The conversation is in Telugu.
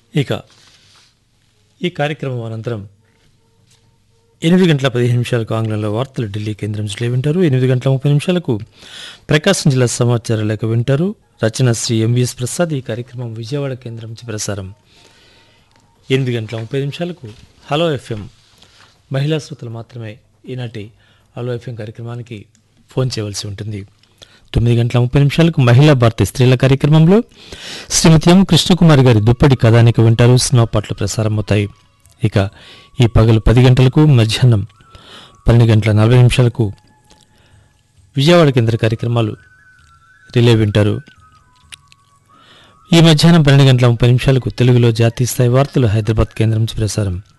ఇక ఈ కార్యక్రమం అనంతరం ఎనిమిది గంటల పదిహేను నిమిషాలకు ఆంగ్లంలో వార్తలు ఢిల్లీ కేంద్రం నుంచి వింటారు ఎనిమిది గంటల ముప్పై నిమిషాలకు ప్రకాశం జిల్లా సమాచార లేఖ వింటారు రచన శ్రీ ఎంవిఎస్ ప్రసాద్ ఈ కార్యక్రమం విజయవాడ కేంద్రం నుంచి ప్రసారం ఎనిమిది గంటల ముప్పై నిమిషాలకు హలో ఎఫ్ఎం మహిళా శ్రోతలు మాత్రమే ఈనాటి హలో ఎఫ్ఎం కార్యక్రమానికి ఫోన్ చేయవలసి ఉంటుంది తొమ్మిది గంటల ముప్పై నిమిషాలకు మహిళా భారతి స్త్రీల కార్యక్రమంలో శ్రీమతి ఎం కృష్ణకుమారి గారి దుప్పటి కథానిక వింటారు సినిమా పాటలు ప్రసారం అవుతాయి ఇక ఈ పగలు పది గంటలకు మధ్యాహ్నం పన్నెండు గంటల నలభై నిమిషాలకు విజయవాడ కేంద్ర కార్యక్రమాలు రిలే వింటారు ఈ మధ్యాహ్నం పన్నెండు గంటల ముప్పై నిమిషాలకు తెలుగులో జాతీయ స్థాయి వార్తలు హైదరాబాద్ కేంద్రం నుంచి ప్రసారం